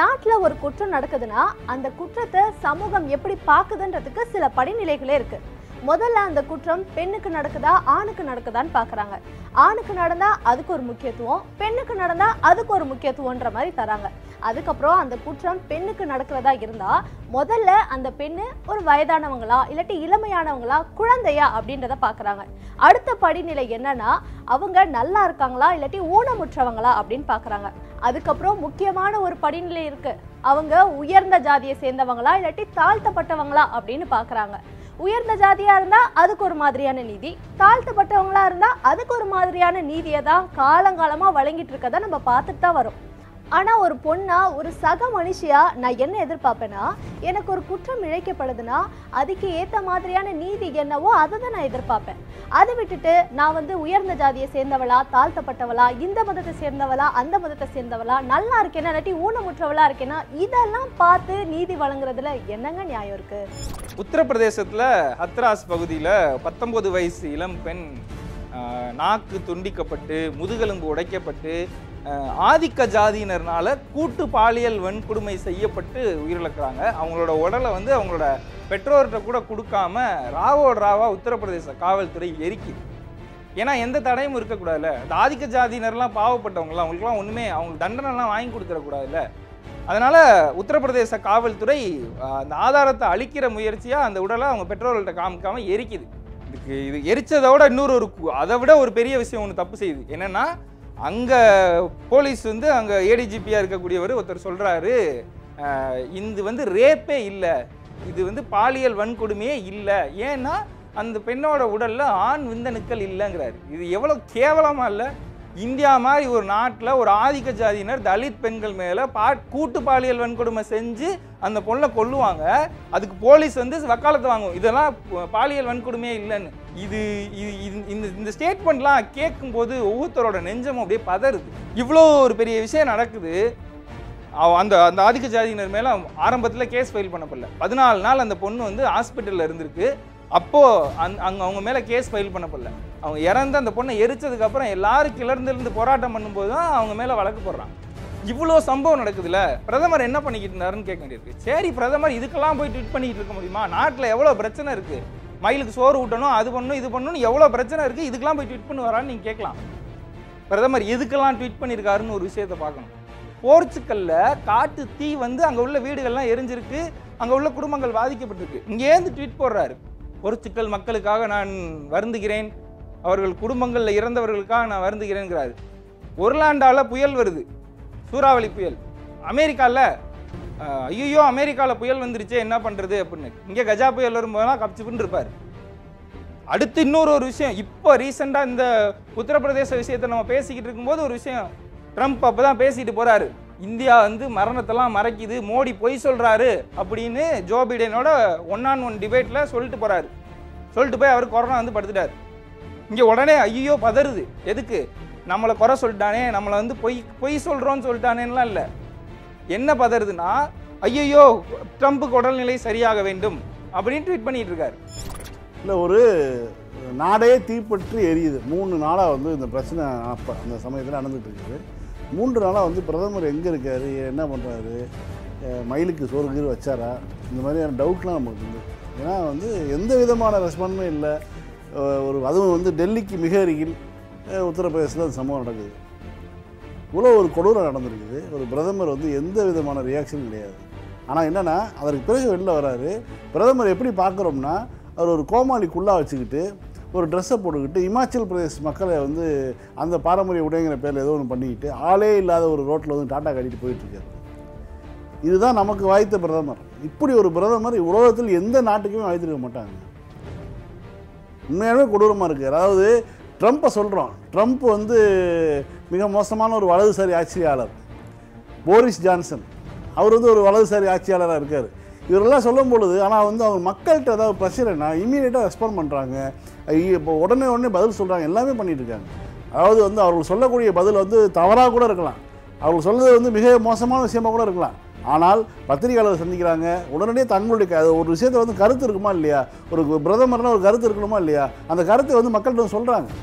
நாட்டுல ஒரு குற்றம் நடக்குதுன்னா அந்த குற்றத்தை சமூகம் எப்படி பாக்குதுன்றதுக்கு சில படிநிலைகளே இருக்கு முதல்ல அந்த குற்றம் பெண்ணுக்கு நடக்குதா ஆணுக்கு நடக்குதான்னு பாக்குறாங்க ஆணுக்கு நடந்தா அதுக்கு ஒரு முக்கியத்துவம் பெண்ணுக்கு நடந்தா அதுக்கு ஒரு முக்கியத்துவம்ன்ற மாதிரி தராங்க அதுக்கப்புறம் அந்த குற்றம் பெண்ணுக்கு நடக்கிறதா இருந்தா முதல்ல அந்த பெண்ணு ஒரு வயதானவங்களா இல்லாட்டி இளமையானவங்களா குழந்தையா அப்படின்றத பாக்குறாங்க அடுத்த படிநிலை என்னன்னா அவங்க நல்லா இருக்காங்களா இல்லாட்டி ஊனமுற்றவங்களா அப்படின்னு பாக்குறாங்க அதுக்கப்புறம் முக்கியமான ஒரு படிநிலை இருக்கு அவங்க உயர்ந்த ஜாதியை சேர்ந்தவங்களா இல்லாட்டி தாழ்த்தப்பட்டவங்களா அப்படின்னு பாக்குறாங்க உயர்ந்த ஜாதியா இருந்தா அதுக்கு ஒரு மாதிரியான நீதி தாழ்த்தப்பட்டவங்களா இருந்தா அதுக்கு ஒரு மாதிரியான நீதியை தான் காலங்காலமா வழங்கிட்டு இருக்கதை நம்ம பார்த்துட்டு தான் வரோம் ஆனா ஒரு பொண்ணா ஒரு சக மனுஷியா நான் என்ன எதிர்பார்ப்பேன்னா எனக்கு ஒரு குற்றம் இழைக்கப்படுதுன்னா அதுக்கு ஏத்த மாதிரியான நீதி என்னவோ அதை தான் நான் எதிர்பார்ப்பேன் அதை விட்டுட்டு நான் வந்து உயர்ந்த ஜாதியை சேர்ந்தவளா தாழ்த்தப்பட்டவளா இந்த மதத்தை சேர்ந்தவளா அந்த மதத்தை சேர்ந்தவளா நல்லா இருக்கேனா இல்லாட்டி ஊனமுற்றவளா இருக்கேனா இதெல்லாம் பார்த்து நீதி வழங்குறதுல என்னங்க நியாயம் இருக்கு உத்தரப்பிரதேசத்தில் ஹத்ராஸ் பகுதியில் பத்தொன்பது வயசு இளம் பெண் ஆஹ், நாக்கு துண்டிக்கப்பட்டு முதுகெலும்பு உடைக்கப்பட்டு ஆஹ், ஆதிக்க ஜாதியினர்னால கூட்டு பாலியல் வன்கொடுமை செய்யப்பட்டு உயிரிழக்கிறாங்க அவங்களோட உடலை வந்து அவங்களோட பெற்றோர்கிட்ட கூட கொடுக்காம ராவோட ராவா உத்தரப்பிரதேச காவல்துறை எரிக்குது ஏன்னா எந்த தடையும் இருக்கக்கூடாதுல்ல அந்த ஆதிக்க ஜாதியினர்லாம் பாவப்பட்டவங்களாம் அவங்களுக்குலாம் ஒன்றுமே அவங்களுக்கு தண்டனைலாம் வாங்கி கொடுத்துடக்கூடாதுல்ல அதனால உத்தரப்பிரதேச காவல்துறை ஆஹ், அந்த ஆதாரத்தை அழிக்கிற முயற்சியா அந்த உடலை அவங்க பெற்றோர்கள்ட்ட காமிக்காம எரிக்குது இதுக்கு இது எரிச்சதோட இன்னொரு ஒரு கு- அதை விட ஒரு பெரிய விஷயம் ஒன்று தப்பு செய்யுது என்னன்னா அங்க போலீஸ் வந்து அங்க ஏடிஜிபியா இருக்கக்கூடியவர் ஒருத்தர் சொல்றாரு ஆஹ், இது வந்து ரேப்பே இல்லை இது வந்து பாலியல் வன்கொடுமையே இல்லை ஏன்னா அந்த பெண்ணோட உடல்ல ஆண் விந்தணுக்கள் இல்லைங்கிறாரு இது எவ்வளவு கேவலமா இல்லை இந்தியா மாதிரி ஒரு நாட்டில் ஒரு ஆதிக்க ஜாதியினர் தலித் பெண்கள் மேலே பா கூட்டு பாலியல் வன்கொடுமை செஞ்சு அந்த பொண்ணை கொல்லுவாங்க அதுக்கு போலீஸ் வந்து வக்காலத்து வாங்கும் இதெல்லாம் ப- பாலியல் வன்கொடுமையே இல்லைன்னு இது இது- இது- இந்த இந்த ஸ்டேட்மெண்ட்லாம் கேட்கும்போது ஒவ்வொருத்தரோட நெஞ்சமும் அப்படியே பதறுது இவ்வளோ ஒரு பெரிய விஷயம் நடக்குது அவ- அந்த அந்த ஆதிக்க ஜாதியினர் மேலே ஆரம்பத்தில் கேஸ் ஃபைல் பண்ணப்படல பதினாலு நாள் அந்த பொண்ணு வந்து ஹாஸ்பிட்டலில் இருந்திருக்கு அப்போ அந் அங்கே அவங்க மேலே கேஸ் ஃபைல் பண்ணப்படல அவங்க இறந்து அந்த பொண்ணை எரிச்சதுக்கு அப்புறம் எல்லாரும் கிளர்ந்திருந்து போராட்டம் பண்ணும்போது தான் அவங்க மேலே வழக்கு போடுறாங்க இவ்வளோ சம்பவம் நடக்குதுல்ல பிரதமர் என்ன பண்ணிக்கிட்டு இருந்தாருன்னு கேட்க வேண்டியிருக்கு சரி பிரதமர் இதுக்கெல்லாம் போய் ட்வீட் பண்ணிக்கிட்டு இருக்க முடியுமா நாட்டில் எவ்வளோ பிரச்சனை இருக்கு மயிலுக்கு சோறு ஊட்டணும் அது பண்ணணும் இது பண்ணணும் எவ்வளோ பிரச்சனை இருக்கு இதுக்கெல்லாம் போய் ட்வீட் பண்ணுவாரான்னு நீங்கள் கேட்கலாம் பிரதமர் எதுக்கெல்லாம் ட்வீட் பண்ணியிருக்காருன்னு ஒரு விஷயத்தை பார்க்கணும் போர்ச்சுக்கல்ல காட்டு தீ வந்து அங்கே உள்ள வீடுகள்லாம் எரிஞ்சிருக்கு அங்கே உள்ள குடும்பங்கள் பாதிக்கப்பட்டிருக்கு இங்கேருந்து ட்வீட் போடுறாரு போர்ச்சுக்கல் மக்களுக்காக நான் வருந்துகிறேன் அவர்கள் குடும்பங்களில் இறந்தவர்களுக்காக நான் வருந்துகிறேங்கிறாரு ஒர்லாண்டால புயல் வருது சூறாவளி புயல் அமெரிக்காவில் ஐயோ அமெரிக்காவில் புயல் வந்துருச்சே என்ன பண்ணுறது அப்படின்னு இங்கே கஜா புயல் வரும்போதெல்லாம் கப்சிப்புன்னு இருப்பார் அடுத்து இன்னொரு ஒரு விஷயம் இப்போ ரீசெண்டாக இந்த உத்தரப்பிரதேச விஷயத்தை நம்ம பேசிக்கிட்டு இருக்கும்போது ஒரு விஷயம் ட்ரம்ப் அப்போ தான் பேசிட்டு போறாரு இந்தியா வந்து மரணத்தெல்லாம் மறைக்குது மோடி பொய் சொல்றாரு அப்படின்னு ஜோ பிடனோட ஒன் ஆன் ஒன் டிபேட்டில் சொல்லிட்டு போறாரு சொல்லிட்டு போய் அவர் கொரோனா வந்து படுத்துட்டார் இங்கே உடனே ஐயோ பதறுது எதுக்கு நம்மளை குறை சொல்லிட்டானே நம்மளை வந்து பொய் பொய் சொல்கிறோன்னு சொல்லிட்டானேன்னுலாம் இல்லை என்ன பதறுதுன்னா ஐயோ ட்ரம்ப்புக்கு உடல்நிலை சரியாக வேண்டும் அப்படின்னு ட்வீட் பண்ணிட்டு இருக்காரு இல்லை ஒரு நாடே தீப்பற்றி எரியுது மூணு நாளாக வந்து இந்த பிரச்சனை அப்போ அந்த சமயத்தில் நடந்துட்டு இருக்குது மூன்று நாளாக வந்து பிரதமர் எங்கே இருக்காரு என்ன பண்ணுறாரு மயிலுக்கு சோறு கீறு வச்சாரா இந்த மாதிரியான டவுட்லாம் நமக்கு வந்து ஏன்னா வந்து எந்த விதமான ரெஸ்பான்ஸுமே இல்லை அஹ் ஒரு அதுவும் வந்து டெல்லிக்கு மிக அருகில் அஹ் உத்தரப்பிரதேசத்தில் அந்த சம்பவம் நடக்குது இவ்வளோ ஒரு கொடூரம் நடந்திருக்குது ஒரு பிரதமர் வந்து எந்த விதமான ரியாக்ஷனும் கிடையாது ஆனால் என்னென்னா அதற்கு பிறகு வெளில வராரு பிரதமர் எப்படி பார்க்குறோம்னா அவர் ஒரு கோமாளிக்குள்ளா வச்சுக்கிட்டு ஒரு ட்ரெஸ்ஸை போட்டுக்கிட்டு இமாச்சல் பிரதேஷ் மக்களை வந்து அந்த பாரம்பரிய உடைங்கிற பேரில் ஏதோ ஒன்று பண்ணிக்கிட்டு ஆளே இல்லாத ஒரு ரோட்டில் வந்து டாட்டா காட்டிட்டு போயிட்டுருக்காரு இதுதான் நமக்கு வாய்த்த பிரதமர் இப்படி ஒரு பிரதமர் உலகத்தில் எந்த நாட்டுக்குமே வாய்த்திருக்க மாட்டாங்க உண்மையாகவே கொடூரமாக இருக்குது அதாவது ட்ரம்ப்பை சொல்கிறோம் ட்ரம்ப் வந்து மிக மோசமான ஒரு வலதுசாரி ஆட்சியாளர் போரிஸ் ஜான்சன் அவர் வந்து ஒரு வலதுசாரி ஆட்சியாளராக இருக்கார் இவரெல்லாம் சொல்லும் பொழுது ஆனால் வந்து அவங்க மக்கள்கிட்ட ஏதாவது பிரச்சனைனா இம்மீடியட்டாக ரெஸ்பாண்ட் பண்ணுறாங்க இப்போ உடனே உடனே பதில் சொல்கிறாங்க எல்லாமே பண்ணிட்டு இருக்காங்க அதாவது வந்து அவர்கள் சொல்லக்கூடிய பதில் வந்து தவறாக கூட இருக்கலாம் அவர்கள் சொல்றது வந்து மிக மோசமான விஷயமா கூட இருக்கலாம் ஆனால் பத்திரிகையாளர் சந்திக்கிறாங்க உடனடியே தங்களுடைய க- ஒரு விஷயத்தை வந்து கருத்து இருக்குமா இல்லையா ஒரு பிரதமர்னா ஒரு கருத்து இருக்கணுமா இல்லையா அந்த கருத்தை வந்து மக்கள்கிட்ட வந்து சொல்கிறாங்க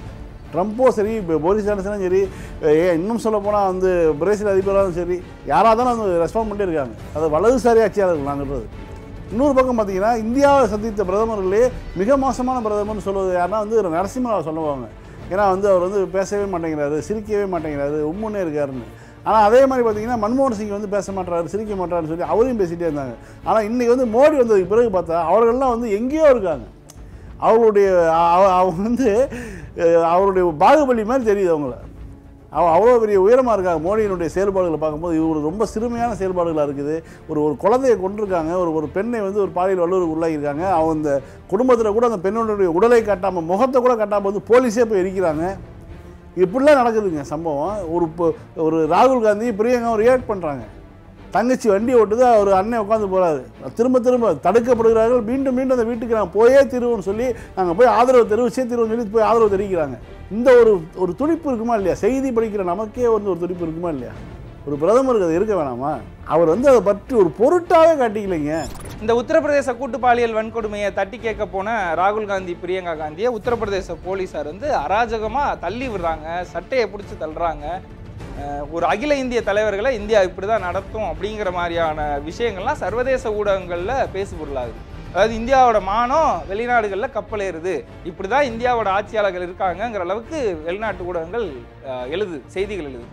ட்ரம்ப்போ சரி இப்போ போரிஸ் ஜான்சனும் சரி ஏன் இன்னும் சொல்ல போனால் வந்து பிரேசில் அதிபராகவும் சரி யாராக தான் வந்து ரெஸ்பாண்ட் பண்ணிட்டே இருக்காங்க அது வலதுசாரி ஆட்சியாளர்கள் நாங்கள்ன்றது இன்னொரு பக்கம் பார்த்தீங்கன்னா இந்தியாவை சந்தித்த பிரதமர்களே மிக மோசமான பிரதமர்னு சொல்வது யாருன்னா வந்து நரசிம்மராவ் சொல்லுவாங்க ஏன்னா வந்து அவர் வந்து பேசவே மாட்டேங்கிறாரு சிரிக்கவே மாட்டேங்கிறாரு உம்முன்னே இருக்காருன்னு ஆனால் அதே மாதிரி பார்த்தீங்கன்னா மன்மோகன் சிங் வந்து பேச மாட்டாரு சிரிக்க மாட்டாருன்னு சொல்லி அவரையும் பேசிகிட்டே இருந்தாங்க ஆனால் இன்றைக்கி வந்து மோடி வந்ததுக்கு பிறகு பார்த்தா அவர்கள்லாம் வந்து எங்கேயோ இருக்காங்க அவங்களுடைய அவ- அவங்க வந்து அஹ், அவருடைய பாகுபலி மாதிரி தெரியுது அவங்கள அவ அவ்வளோ பெரிய உயரமாக இருக்காங்க மோடியினுடைய செயல்பாடுகளை பார்க்கும்போது இது ஒரு ரொம்ப சிறுமையான செயல்பாடுகளாக இருக்குது ஒரு ஒரு குழந்தையை கொண்டிருக்காங்க ஒரு ஒரு பெண்ணை வந்து ஒரு பாலியல் வல்லுறவுக்கு உள்ளாகியிருக்காங்க அவங்க அந்த குடும்பத்தில் கூட அந்த பெண்ணுடைய உடலை காட்டாமல் முகத்தை கூட காட்டாமல் வந்து போலீஸே போய் எரிக்கிறாங்க இப்படிலாம் நடக்குதுங்க சம்பவம் ஒரு இப்போ- ஒரு ராகுல் காந்தி பிரியங்கா ரியாக்ட் பண்ணுறாங்க தங்கச்சி வண்டி ஓட்டுது அவர் அண்ணன் உட்காந்து போகிறாரு திரும்ப திரும்ப தடுக்கப்படுகிறார்கள் மீண்டும் மீண்டும் அந்த வீட்டுக்கு நாங்கள் போயே திருவோம்னு சொல்லி நாங்கள் போய் ஆதரவு தெரிவிச்சே திருவோம்னு சொல்லி போய் ஆதரவு தெரிவிக்கிறாங்க இந்த ஒரு ஒரு துடிப்பு இருக்குமா இல்லையா செய்தி படிக்கிற நமக்கே வந்து ஒரு துடிப்பு இருக்குமா இல்லையா ஒரு பிரதமருக்கு அது இருக்க வேணாமா அவர் வந்து அதை பற்றி ஒரு பொருட்டாவே காட்டிக்கலைங்க இந்த உத்தரப்பிரதேச கூட்டு பாலியல் வன்கொடுமையை தட்டி கேட்க போன ராகுல் காந்தி பிரியங்கா காந்தியை உத்தரப்பிரதேச போலீசார் வந்து அராஜகமா தள்ளி விடுறாங்க சட்டையை பிடிச்சி தள்ளுறாங்க அஹ் ஒரு அகில இந்திய தலைவர்களை இந்தியா இப்படிதான் நடத்தும் அப்படிங்கிற மாதிரியான விஷயங்கள்லாம் சர்வதேச ஊடகங்கள்ல பேசு பொருளாகுது அதாவது இந்தியாவோட மானம் வெளிநாடுகளில் கப்பல் ஏறுது இப்படிதான் இந்தியாவோட ஆட்சியாளர்கள் இருக்காங்கங்கிற அளவுக்கு வெளிநாட்டு ஊடகங்கள் அஹ், எழுது செய்திகள் எழுது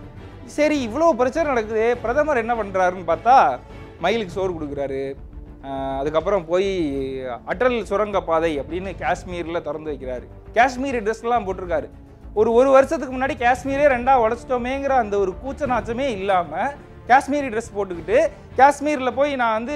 சரி இவ்வளோ பிரச்சனை நடக்குது பிரதமர் என்ன பண்ணுறாருன்னு பார்த்தா மயிலுக்கு சோறு கொடுக்குறாரு ஆஹ் அதுக்கப்புறம் போய் அடல் சுரங்க பாதை அப்படின்னு காஷ்மீரில் திறந்து வைக்கிறாரு காஷ்மீர் ட்ரெஸ்லாம் போட்டிருக்காரு ஒரு ஒரு வருஷத்துக்கு முன்னாடி காஷ்மீரே ரெண்டா உடச்சிட்டோமேங்கிற அந்த ஒரு கூச்ச நாச்சமே இல்லாமல் காஷ்மீரி ட்ரெஸ் போட்டுக்கிட்டு காஷ்மீரில் போய் நான் வந்து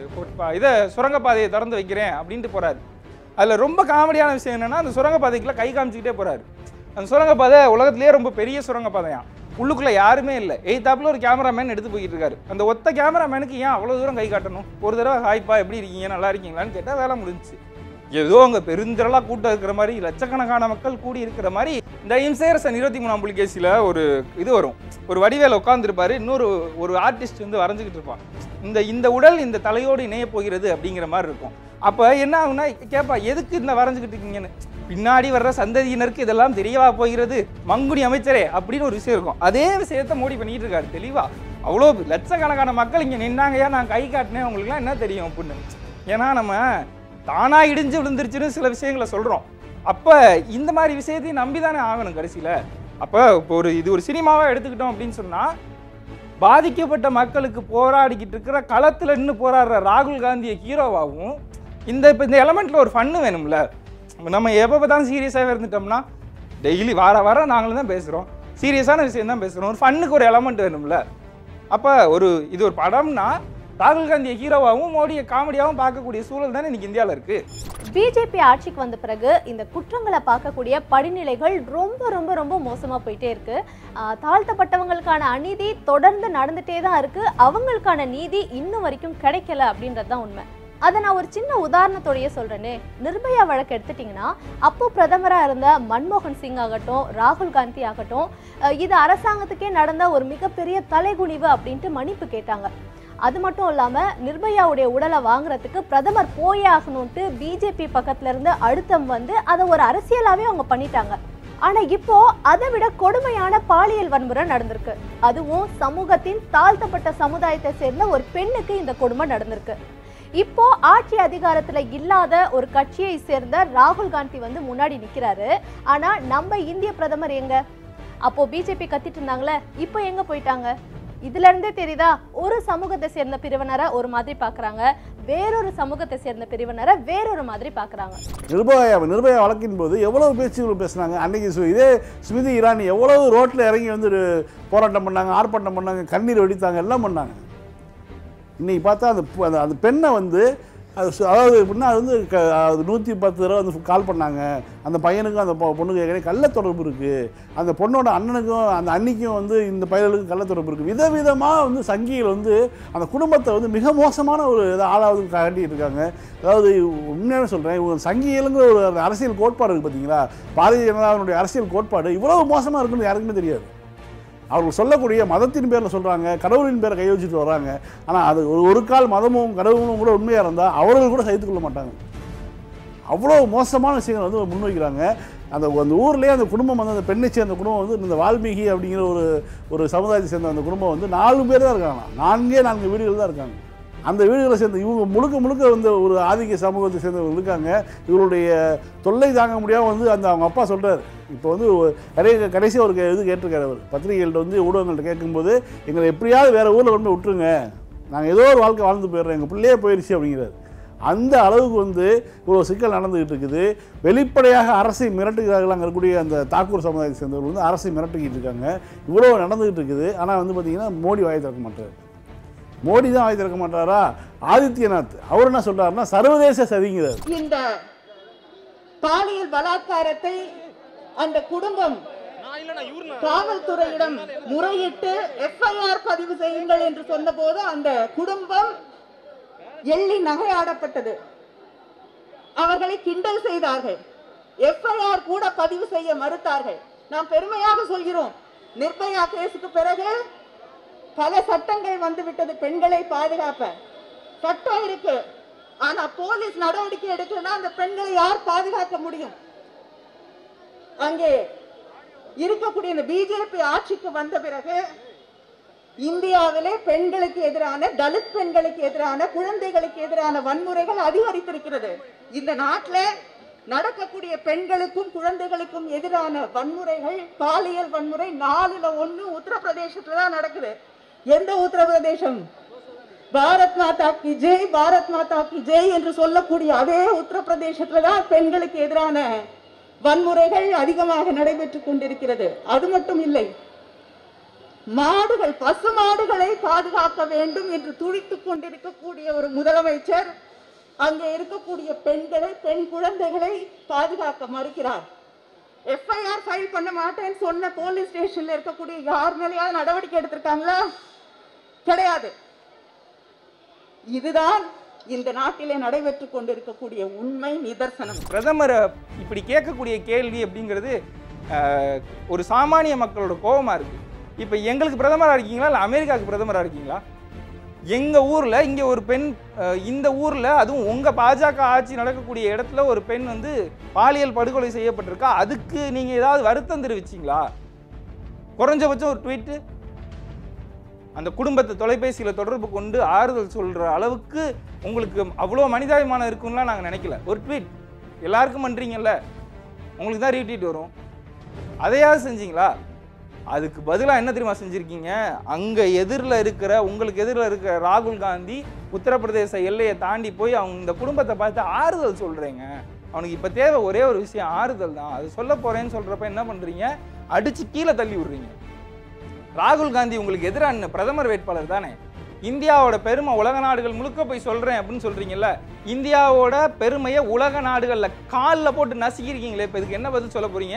இதை சுரங்கப்பாதையை திறந்து வைக்கிறேன் அப்படின்ட்டு போகிறாரு அதில் ரொம்ப காமெடியான விஷயம் என்னன்னா அந்த சுரங்கப்பாதைக்குள்ள கை காமிச்சிக்கிட்டே போறாரு அந்த சுரங்கப்பாதை உலகத்திலேயே ரொம்ப பெரிய சுரங்கப்பாதையாம் உள்ளுக்குள்ள யாருமே இல்லை எய்தாப்புல ஒரு கேமராமேன் எடுத்து போய்கிட்டு இருக்காரு அந்த ஒத்த கேமராமேனுக்கு ஏன் அவ்வளோ தூரம் கை காட்டணும் ஒரு தடவை ஹாய்ப்பா எப்படி இருக்கீங்க நல்லா இருக்கீங்களான்னு கேட்டால் வேலை முடிஞ்சுச்சு ஏதோ அங்கே பெருந்திரளாக கூட்டம் இருக்கிற மாதிரி லட்சக்கணக்கான மக்கள் கூடி இருக்கிற மாதிரி இந்த இம்சேரசன் இருபத்தி மூணாம் புலிகேசியில் ஒரு இது வரும் ஒரு வடிவேல உட்காந்துருப்பாரு இன்னொரு ஒரு ஆர்டிஸ்ட் வந்து வரைஞ்சிக்கிட்டு இருப்பான் இந்த இந்த உடல் இந்த தலையோடு இணைய போகிறது அப்படிங்கிற மாதிரி இருக்கும் அப்போ என்ன ஆகுனா கேட்பா எதுக்கு இந்த வரைஞ்சிக்கிட்டு இருக்கீங்கன்னு பின்னாடி வர்ற சந்ததியினருக்கு இதெல்லாம் தெரியவா போகிறது மங்குடி அமைச்சரே அப்படின்னு ஒரு விஷயம் இருக்கும் அதே விஷயத்த மோடி பண்ணிட்டு இருக்காரு தெளிவா அவ்வளோ லட்சக்கணக்கான மக்கள் இங்கே நின்னாங்கயா நான் கை காட்டினேன் உங்களுக்குலாம் என்ன தெரியும் அப்படின்னு ஏன்னா நம்ம தானா இடிஞ்சு விழுந்துருச்சுன்னு சில விஷயங்களை சொல்றோம் அப்ப இந்த மாதிரி விஷயத்தையும் நம்பி தானே ஆகணும் கடைசியில அப்ப இப்போ ஒரு இது ஒரு சினிமாவா எடுத்துக்கிட்டோம் அப்படின்னு சொன்னா பாதிக்கப்பட்ட மக்களுக்கு போராடிக்கிட்டு இருக்கிற களத்துல நின்று போராடுற ராகுல் காந்தியை ஹீரோவாகவும் இந்த இப்போ இந்த எலமெண்ட்ல ஒரு ஃபன்னு வேணும்ல நம்ம எப்போ பார்த்தாலும் சீரியஸாகவே இருந்துட்டோம்னா டெய்லி வார வாரம் நாங்களும் தான் பேசுகிறோம் சீரியஸான விஷயம் தான் பேசுகிறோம் ஒரு ஃபன்னுக்கு ஒரு எலமெண்ட் வேணும்ல அப்போ ஒரு இது ஒரு படம்னா ராகுல் காந்தியை ஹீரோவாகவும் மோடியை காமெடியாகவும் பார்க்கக்கூடிய சூழல் தானே இன்னைக்கு இந்தியாவில் இருக்கு பிஜேபி ஆட்சிக்கு வந்த பிறகு இந்த குற்றங்களை பார்க்கக்கூடிய படிநிலைகள் ரொம்ப ரொம்ப ரொம்ப மோசமா போயிட்டே இருக்கு ஆஹ் தாழ்த்தப்பட்டவங்களுக்கான அநீதி தொடர்ந்து நடந்துட்டே தான் இருக்கு அவங்களுக்கான நீதி இன்னும் வரைக்கும் கிடைக்கல அப்படின்றது தான் உண்மை அதை நான் ஒரு சின்ன உதாரணத்தோடயே சொல்றேனே நிர்பயா வழக்கு எடுத்துட்டிங்கன்னா அப்போ பிரதமராக இருந்த மன்மோகன் சிங் ஆகட்டும் ராகுல் காந்தி ஆகட்டும் அஹ் இது அரசாங்கத்துக்கே நடந்த ஒரு மிகப்பெரிய தலைகுனிவு அப்படின்ட்டு மன்னிப்பு கேட்டாங்க அது மட்டும் இல்லாம நிர்பயாவுடைய உடலை வாங்குறதுக்கு பிரதமர் போயே ஆகணும்ட்டு பிஜேபி பக்கத்துல இருந்து அழுத்தம் வந்து அதை ஒரு அரசியலாவே அவங்க பண்ணிட்டாங்க ஆனா இப்போ அதை விட கொடுமையான பாலியல் வன்முறை நடந்திருக்கு அதுவும் சமூகத்தின் தாழ்த்தப்பட்ட சமுதாயத்தை சேர்ந்த ஒரு பெண்ணுக்கு இந்த கொடுமை நடந்திருக்கு இப்போ ஆட்சி அதிகாரத்துல இல்லாத ஒரு கட்சியை சேர்ந்த ராகுல் காந்தி வந்து முன்னாடி நிக்கிறாரு ஆனா நம்ம இந்திய பிரதமர் எங்க அப்போ பிஜேபி கத்திட்டு இருந்தாங்களே இப்போ எங்க போயிட்டாங்க இதுல இருந்தே தெரியுதா ஒரு சமூகத்தை சேர்ந்த பிரிவினரை ஒரு மாதிரி பாக்குறாங்க வேறொரு சமூகத்தை சேர்ந்த பிரிவினரை வேறொரு மாதிரி பாக்குறாங்க நிர்பயா நிர்பயா வழக்கின் போது எவ்வளவு பேச்சுகள் பேசுனாங்க அன்னைக்கு சு- இதே ஸ்மிருதி இரானி எவ்வளவு ரோட்டில் இறங்கி வந்து ஒரு போராட்டம் பண்ணாங்க ஆர்ப்பாட்டம் பண்ணாங்க கண்ணீர் வெடித்தாங்க எல்லாம் பண்ணாங்க இன்னைக்கு பார்த்தா அந்த பு- அந்த- அந்த பெண்ணை வந்து அது சு- அதாவது எப்படின்னா அது வந்து க- அது நூற்றி பத்து தடவை வந்து கால் பண்ணாங்க அந்த பையனுக்கும் அந்த பொ- பொண்ணுக்கு ஏற்கனவே கள்ள தொடர்பு இருக்குது அந்த பொண்ணோட அண்ணனுக்கும் அந்த அண்ணிக்கும் வந்து இந்த பயலுக்கும் கள்ள தொடர்பு இருக்குது விதவிதமாக வந்து சங்கிகள் வந்து அந்த குடும்பத்தை வந்து மிக மோசமான ஒரு இதை ஆளாவது காட்டிட்டு இருக்காங்க அதாவது உண்மையாவே சொல்கிறேன் இவங்க சங்கிகளுங்கிற ஒரு அந்த அரசியல் கோட்பாடு இருக்குது பார்த்தீங்களா பாரதிய ஜனதாவினுடைய அரசியல் கோட்பாடு இவ்வளவு மோசமாக இருக்குன்னு யாருக்குமே தெரியாது அவர்கள் சொல்லக்கூடிய மதத்தின் பேரில் சொல்கிறாங்க கடவுளின் பேரை கை வச்சுட்டு வர்றாங்க ஆனால் அது ஒரு ஒரு கால் மதமும் கடவுளும் கூட உண்மையாக இருந்தால் அவர்கள் கூட சகித்துக் கொள்ள மாட்டாங்க அவ்வளோ மோசமான விஷயங்களை வந்து முன்வைக்கிறாங்க அந்த அந்த ஊர்லேயே அந்த குடும்பம் வந்து அந்த பெண்ணை சேர்ந்த குடும்பம் வந்து இந்த வால்மீகி அப்படிங்கிற ஒரு ஒரு சமுதாயத்தை சேர்ந்த அந்த குடும்பம் வந்து நாலு பேர் தான் இருக்காங்க நான்கே நான்கு வீடுகள் தான் இருக்காங்க அந்த வீடுகளை சேர்ந்த இவங்க முழுக்க முழுக்க வந்து ஒரு ஆதிக்க சமூகத்தை சேர்ந்தவங்க இருக்காங்க இவருடைய தொல்லை தாங்க முடியாமல் வந்து அந்த அவங்க அப்பா சொல்கிறார் இப்போ வந்து ஒரு- கடைசி கடைசியாக ஒரு இது கேட்டிருக்காரு அவர் பத்திரிகைகள்ட்ட வந்து ஊடகங்கள்ட்ட கேட்கும்போது எங்களை எப்படியாவது வேறு ஊரில் கொண்டு போய் விட்டுருங்க நாங்கள் ஏதோ ஒரு வாழ்க்கை வாழ்ந்து போயிடுறோம் எங்கள் பிள்ளையே போயிடுச்சு அப்படிங்கிறார் அந்த அளவுக்கு வந்து இவ்வளோ சிக்கல் நடந்துகிட்டு இருக்குது வெளிப்படையாக அரசை மிரட்டுகிறார்கள் அங்கே இருக்கக்கூடிய அந்த தாக்கூர் சமுதாயத்தை சேர்ந்தவர்கள் வந்து அரசை மிரட்டிக்கிட்டு இருக்காங்க இவ்வளோ நடந்துகிட்டு இருக்குது ஆனால் வந்து பார்த்தீங்கன்னா மோடி வாய் திறக்க மாட்டார் மோடி தான் வாய் திறக்க மாட்டாரா ஆதித்யநாத் அவர் என்ன சொல்றாருன்னா சர்வதேச சதிங்கிறார் இந்த பாலியல் பலாத்காரத்தை அந்த குடும்பம் காவல்துறையிடம் முறையிட்டு எஃப்ஐஆர் பதிவு செய்யுங்கள் என்று சொன்னபோது அந்த குடும்பம் எள்ளி நகையாடப்பட்டது அவர்களை கிண்டல் செய்தார்கள் எஃப்ஐஆர் கூட பதிவு செய்ய மறுத்தார்கள் நாம் பெருமையாக சொல்கிறோம் நிர்பயா கேஸுக்கு பிறகு பல சட்டங்கள் வந்து விட்டது பெண்களை பாதுகாப்ப சட்டம் இருக்கு ஆனா போலீஸ் நடவடிக்கை எடுக்கலன்னா அந்த பெண்களை யார் பாதுகாக்க முடியும் அங்கே இருக்கக்கூடிய இந்த பிஜேபி ஆட்சிக்கு வந்த பிறகு இந்தியாவிலே பெண்களுக்கு எதிரான தலித் பெண்களுக்கு எதிரான குழந்தைகளுக்கு எதிரான வன்முறைகள் அதிகரித்திருக்கிறது இந்த நாட்டுல நடக்கக்கூடிய பெண்களுக்கும் குழந்தைகளுக்கும் எதிரான வன்முறைகள் பாலியல் வன்முறை நாலுல ஒண்ணு உத்தரப்பிரதேசத்துல தான் நடக்குது எந்த உத்தரப்பிரதேசம் பாரத் மாதா கி ஜெய் பாரத் மாதா கி ஜெய் என்று சொல்லக்கூடிய அதே உத்தரப்பிரதேசத்துல தான் பெண்களுக்கு எதிரான வன்முறைகள் அதிகமாக நடைபெற்றுக் கொண்டிருக்கிறது அது மட்டும் இல்லை மாடுகள் பசு மாடுகளை பாதுகாக்க வேண்டும் என்று துடித்துக் கொண்டிருக்கக்கூடிய ஒரு முதலமைச்சர் அங்கே இருக்கக்கூடிய பெண்களை பெண் குழந்தைகளை பாதுகாக்க மறுக்கிறார் எஃப்ஐஆர் ஃபைல் பண்ண மாட்டேன்னு சொன்ன போலீஸ் ஸ்டேஷன்ல இருக்கக்கூடிய யார் மேலேயாவது நடவடிக்கை எடுத்திருக்காங்களா கிடையாது இதுதான் இந்த நாட்டிலே நடைபெற்றுக் கொண்டிருக்கக்கூடிய உண்மை நிதர்சனம் பிரதமரை இப்படி கேட்கக்கூடிய கேள்வி அப்படிங்கிறது அஹ், ஒரு சாமானிய மக்களோட கோபமா இருக்கு இப்போ எங்களுக்கு பிரதமரா இருக்கீங்களா இல்லை அமெரிக்காவுக்கு பிரதமரா இருக்கீங்களா எங்க ஊர்ல இங்க ஒரு பெண் அஹ், இந்த ஊர்ல அதுவும் உங்க பாஜக ஆட்சி நடக்கக்கூடிய இடத்துல ஒரு பெண் வந்து பாலியல் படுகொலை செய்யப்பட்டிருக்கா அதுக்கு நீங்க ஏதாவது வருத்தம் தெரிவிச்சீங்களா குறைஞ்சபட்சம் ஒரு ட்வீட்டு அந்த குடும்பத்தை தொலைபேசியில் தொடர்பு கொண்டு ஆறுதல் சொல்கிற அளவுக்கு உங்களுக்கு அவ்வளோ மனிதாபிமானம் இருக்கும்லாம் நாங்கள் நினைக்கல ஒரு ட்வீட் எல்லாருக்கும் பண்ணுறீங்கல்ல உங்களுக்கு தான் ரீட்வீட் வரும் அதையாவது செஞ்சீங்களா அதுக்கு பதிலாக என்ன தெரியுமா செஞ்சுருக்கீங்க அங்கே எதிரில் இருக்கிற உங்களுக்கு எதிரில் இருக்கிற ராகுல் காந்தி உத்தரப்பிரதேச எல்லையை தாண்டி போய் அவங்க இந்த குடும்பத்தை பார்த்து ஆறுதல் சொல்கிறீங்க அவனுக்கு இப்போ தேவை ஒரே ஒரு விஷயம் ஆறுதல் தான் அது சொல்ல போகிறேன்னு சொல்கிறப்ப என்ன பண்ணுறீங்க அடித்து கீழே தள்ளி விடுறீங்க ராகுல் காந்தி உங்களுக்கு எதிரான பிரதமர் வேட்பாளர் தானே இந்தியாவோட பெருமை உலக நாடுகள் முழுக்க போய் சொல்றேன் அப்படின்னு சொல்றீங்கல்ல இந்தியாவோட பெருமையை உலக நாடுகள்ல காலில் போட்டு நசுக்கிருக்கீங்களே இப்போ இதுக்கு என்ன பதில் சொல்ல போறீங்க